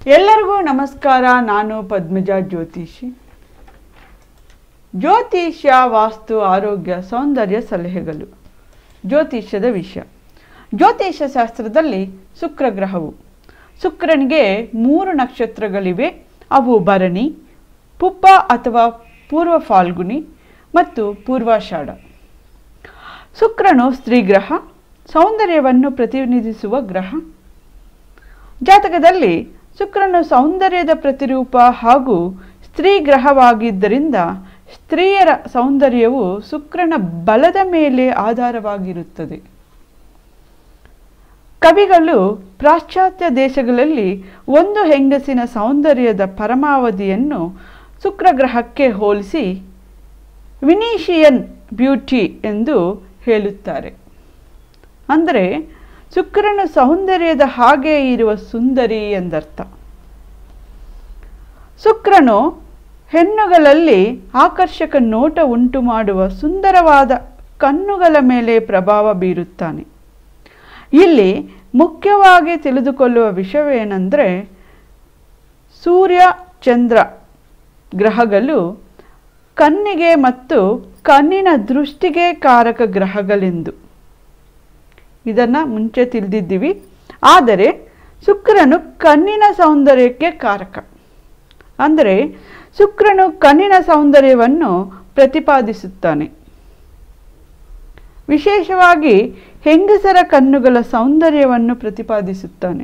ಎಲ್ಲರಿಗೂ ನಮಸ್ಕಾರ ನಾನು ಪದ್ಮಜಾ ಜ್ಯೋತಿಷಿ ಜ್ಯೋತಿಷ್ಯ ವಾಸ್ತು ಆರೋಗ್ಯ ಸೌಂದರ್ಯ ಸಲಹೆಗಳು ಜ್ಯೋತಿಷ್ಯದ ವಿಷಯ ಜ್ಯೋತಿಷ್ಯ ಶಾಸ್ತ್ರದಲ್ಲಿ ಶುಕ್ರ ಗ್ರಹವು ಶುಕ್ರನಿಗೆ ಮೂರು ನಕ್ಷತ್ರಗಳಿವೆ ಅವು ಭರಣಿ ಪುಪ್ಪ ಅಥವಾ ಪೂರ್ವ ಫಾಲ್ಗುನಿ ಮತ್ತು ಪೂರ್ವಾಷಾಢ ಶುಕ್ರನು ಸ್ತ್ರೀಗ್ರಹ ಸೌಂದರ್ಯವನ್ನು ಪ್ರತಿನಿಧಿಸುವ ಗ್ರಹ ಜಾತಕದಲ್ಲಿ ಶುಕ್ರನು ಸೌಂದರ್ಯದ ಪ್ರತಿರೂಪ ಹಾಗೂ ಸ್ತ್ರೀ ಗ್ರಹವಾಗಿದ್ದರಿಂದ ಸ್ತ್ರೀಯರ ಸೌಂದರ್ಯವು ಶುಕ್ರನ ಬಲದ ಮೇಲೆ ಆಧಾರವಾಗಿರುತ್ತದೆ ಕವಿಗಳು ಪಾಶ್ಚಾತ್ಯ ದೇಶಗಳಲ್ಲಿ ಒಂದು ಹೆಂಗಸಿನ ಸೌಂದರ್ಯದ ಪರಮಾವಧಿಯನ್ನು ಶುಕ್ರ ಗ್ರಹಕ್ಕೆ ಹೋಲಿಸಿ ವಿನೀಷಿಯನ್ ಬ್ಯೂಟಿ ಎಂದು ಹೇಳುತ್ತಾರೆ ಅಂದರೆ ಶುಕ್ರನ ಸೌಂದರ್ಯದ ಹಾಗೆ ಇರುವ ಸುಂದರಿ ಎಂದರ್ಥ ಶುಕ್ರನು ಹೆಣ್ಣುಗಳಲ್ಲಿ ಆಕರ್ಷಕ ನೋಟ ಉಂಟು ಮಾಡುವ ಸುಂದರವಾದ ಕಣ್ಣುಗಳ ಮೇಲೆ ಪ್ರಭಾವ ಬೀರುತ್ತಾನೆ ಇಲ್ಲಿ ಮುಖ್ಯವಾಗಿ ತಿಳಿದುಕೊಳ್ಳುವ ವಿಷಯವೇನೆಂದರೆ ಸೂರ್ಯ ಚಂದ್ರ ಗ್ರಹಗಳು ಕಣ್ಣಿಗೆ ಮತ್ತು ಕಣ್ಣಿನ ದೃಷ್ಟಿಗೆ ಕಾರಕ ಗ್ರಹಗಳೆಂದು ಇದನ್ನು ಮುಂಚೆ ತಿಳಿದಿದ್ದೀವಿ ಆದರೆ ಶುಕ್ರನು ಕಣ್ಣಿನ ಸೌಂದರ್ಯಕ್ಕೆ ಕಾರಕ ಅಂದರೆ ಶುಕ್ರನು ಕಣ್ಣಿನ ಸೌಂದರ್ಯವನ್ನು ಪ್ರತಿಪಾದಿಸುತ್ತಾನೆ ವಿಶೇಷವಾಗಿ ಹೆಂಗಸರ ಕಣ್ಣುಗಳ ಸೌಂದರ್ಯವನ್ನು ಪ್ರತಿಪಾದಿಸುತ್ತಾನೆ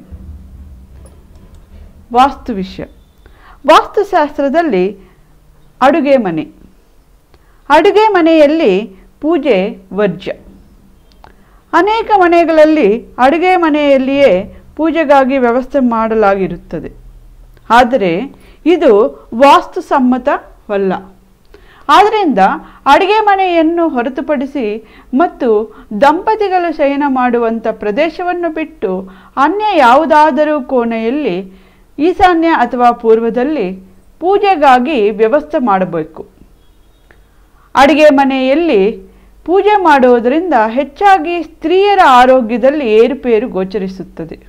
ವಾಸ್ತು ವಿಷಯ ವಾಸ್ತುಶಾಸ್ತ್ರದಲ್ಲಿ ಅಡುಗೆ ಮನೆ ಅಡುಗೆ ಮನೆಯಲ್ಲಿ ಪೂಜೆ ವರ್ಜ್ಯ ಅನೇಕ ಮನೆಗಳಲ್ಲಿ ಅಡುಗೆ ಮನೆಯಲ್ಲಿಯೇ ಪೂಜೆಗಾಗಿ ವ್ಯವಸ್ಥೆ ಮಾಡಲಾಗಿರುತ್ತದೆ ಆದರೆ ಇದು ವಾಸ್ತುಸಮ್ಮತವಲ್ಲ ಆದ್ದರಿಂದ ಅಡುಗೆ ಮನೆಯನ್ನು ಹೊರತುಪಡಿಸಿ ಮತ್ತು ದಂಪತಿಗಳು ಶಯನ ಮಾಡುವಂಥ ಪ್ರದೇಶವನ್ನು ಬಿಟ್ಟು ಅನ್ಯ ಯಾವುದಾದರೂ ಕೋಣೆಯಲ್ಲಿ ಈಶಾನ್ಯ ಅಥವಾ ಪೂರ್ವದಲ್ಲಿ ಪೂಜೆಗಾಗಿ ವ್ಯವಸ್ಥೆ ಮಾಡಬೇಕು ಅಡುಗೆ ಮನೆಯಲ್ಲಿ ಪೂಜೆ ಮಾಡುವುದರಿಂದ ಹೆಚ್ಚಾಗಿ ಸ್ತ್ರೀಯರ ಆರೋಗ್ಯದಲ್ಲಿ ಏರುಪೇರು ಗೋಚರಿಸುತ್ತದೆ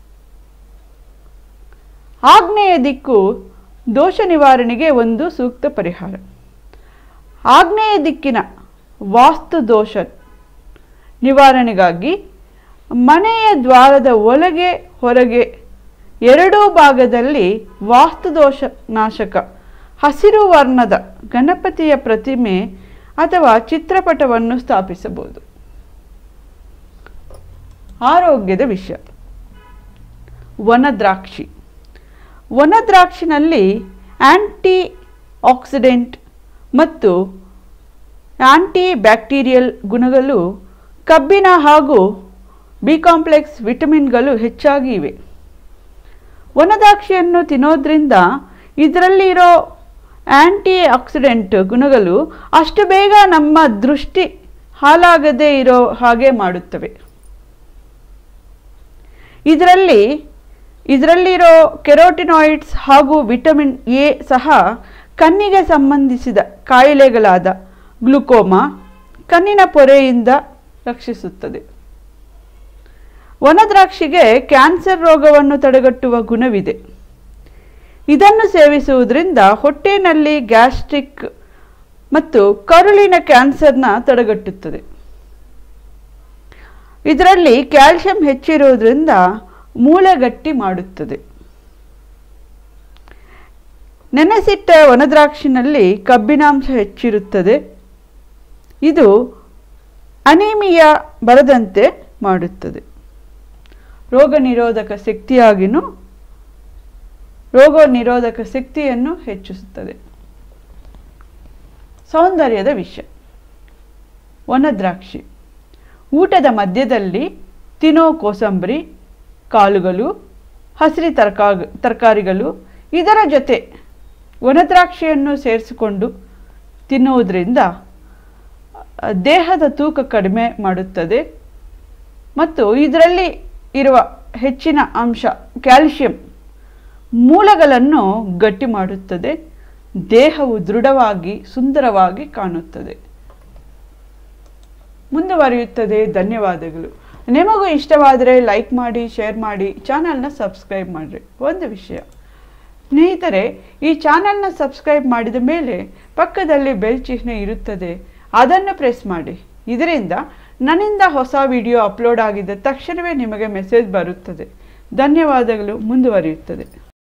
ಆಗ್ನೇಯ ದಿಕ್ಕು ದೋಷ ನಿವಾರಣೆಗೆ ಒಂದು ಸೂಕ್ತ ಪರಿಹಾರ ಆಗ್ನೇಯ ದಿಕ್ಕಿನ ವಾಸ್ತು ದೋಷ ನಿವಾರಣೆಗಾಗಿ ಮನೆಯ ದ್ವಾರದ ಒಳಗೆ ಹೊರಗೆ ಎರಡೂ ಭಾಗದಲ್ಲಿ ವಾಸ್ತುದೋಷ ನಾಶಕ ಹಸಿರು ವರ್ಣದ ಗಣಪತಿಯ ಪ್ರತಿಮೆ ಅಥವಾ ಚಿತ್ರಪಟವನ್ನು ಸ್ಥಾಪಿಸಬಹುದು ಆರೋಗ್ಯದ ವಿಷಯ ವನದ್ರಾಕ್ಷಿ ವನದ್ರಾಕ್ಷಿನಲ್ಲಿ ಆಂಟಿ ಆಕ್ಸಿಡೆಂಟ್ ಮತ್ತು ಆಂಟಿ ಬ್ಯಾಕ್ಟೀರಿಯಲ್ ಗುಣಗಳು ಕಬ್ಬಿಣ ಹಾಗೂ ಬಿ ಕಾಂಪ್ಲೆಕ್ಸ್ ವಿಟಮಿನ್ಗಳು ಹೆಚ್ಚಾಗಿ ಇವೆ ವನದ್ರಾಕ್ಷಿಯನ್ನು ತಿನ್ನೋದ್ರಿಂದ ಇದರಲ್ಲಿರೋ ಆಂಟಿ ಆಕ್ಸಿಡೆಂಟ್ ಗುಣಗಳು ಅಷ್ಟು ಬೇಗ ನಮ್ಮ ದೃಷ್ಟಿ ಹಾಳಾಗದೇ ಇರೋ ಹಾಗೆ ಮಾಡುತ್ತವೆ ಇದರಲ್ಲಿ ಇದರಲ್ಲಿರೋ ಕೆರೋಟಿನಾಯ್ಡ್ಸ್ ಹಾಗೂ ವಿಟಮಿನ್ ಎ ಸಹ ಕಣ್ಣಿಗೆ ಸಂಬಂಧಿಸಿದ ಕಾಯಿಲೆಗಳಾದ ಗ್ಲುಕೋಮಾ ಕಣ್ಣಿನ ಪೊರೆಯಿಂದ ರಕ್ಷಿಸುತ್ತದೆ ವನದ್ರಾಕ್ಷಿಗೆ ಕ್ಯಾನ್ಸರ್ ರೋಗವನ್ನು ತಡೆಗಟ್ಟುವ ಗುಣವಿದೆ ಇದನ್ನು ಸೇವಿಸುವುದರಿಂದ ಹೊಟ್ಟೆನಲ್ಲಿ ಗ್ಯಾಸ್ಟ್ರಿಕ್ ಮತ್ತು ಕರುಳಿನ ಕ್ಯಾನ್ಸರ್ನ ತಡೆಗಟ್ಟುತ್ತದೆ ಇದರಲ್ಲಿ ಕ್ಯಾಲ್ಸಿಯಂ ಹೆಚ್ಚಿರುವುದರಿಂದ ಮೂಳೆ ಗಟ್ಟಿ ಮಾಡುತ್ತದೆ ನೆನೆಸಿಟ್ಟ ವನದ್ರಾಕ್ಷಿನಲ್ಲಿ ಕಬ್ಬಿನಾಂಶ ಹೆಚ್ಚಿರುತ್ತದೆ ಇದು ಅನಿಮಿಯಾ ಬರದಂತೆ ಮಾಡುತ್ತದೆ ರೋಗ ನಿರೋಧಕ ಶಕ್ತಿಯಾಗಿನೂ ರೋಗ ನಿರೋಧಕ ಶಕ್ತಿಯನ್ನು ಹೆಚ್ಚಿಸುತ್ತದೆ ಸೌಂದರ್ಯದ ವಿಷಯ ವನದ್ರಾಕ್ಷಿ ಊಟದ ಮಧ್ಯದಲ್ಲಿ ತಿನ್ನೋ ಕೋಸಂಬರಿ ಕಾಳುಗಳು ಹಸಿರು ತರಕಾ ತರಕಾರಿಗಳು ಇದರ ಜೊತೆ ವನದ್ರಾಕ್ಷಿಯನ್ನು ಸೇರಿಸಿಕೊಂಡು ತಿನ್ನುವುದರಿಂದ ದೇಹದ ತೂಕ ಕಡಿಮೆ ಮಾಡುತ್ತದೆ ಮತ್ತು ಇದರಲ್ಲಿ ಇರುವ ಹೆಚ್ಚಿನ ಅಂಶ ಕ್ಯಾಲ್ಶಿಯಂ ಮೂಲಗಳನ್ನು ಗಟ್ಟಿ ಮಾಡುತ್ತದೆ ದೇಹವು ದೃಢವಾಗಿ ಸುಂದರವಾಗಿ ಕಾಣುತ್ತದೆ ಮುಂದುವರಿಯುತ್ತದೆ ಧನ್ಯವಾದಗಳು ನಿಮಗೂ ಇಷ್ಟವಾದರೆ ಲೈಕ್ ಮಾಡಿ ಶೇರ್ ಮಾಡಿ ಚಾನಲ್ನ ಸಬ್ಸ್ಕ್ರೈಬ್ ಮಾಡಿರಿ ಒಂದು ವಿಷಯ ಸ್ನೇಹಿತರೆ ಈ ಚಾನಲ್ನ ಸಬ್ಸ್ಕ್ರೈಬ್ ಮಾಡಿದ ಮೇಲೆ ಪಕ್ಕದಲ್ಲಿ ಬೆಲ್ ಚಿಹ್ನೆ ಇರುತ್ತದೆ ಅದನ್ನು ಪ್ರೆಸ್ ಮಾಡಿ ಇದರಿಂದ ನನ್ನಿಂದ ಹೊಸ ವಿಡಿಯೋ ಅಪ್ಲೋಡ್ ಆಗಿದ್ದ ತಕ್ಷಣವೇ ನಿಮಗೆ ಮೆಸೇಜ್ ಬರುತ್ತದೆ ಧನ್ಯವಾದಗಳು ಮುಂದುವರಿಯುತ್ತದೆ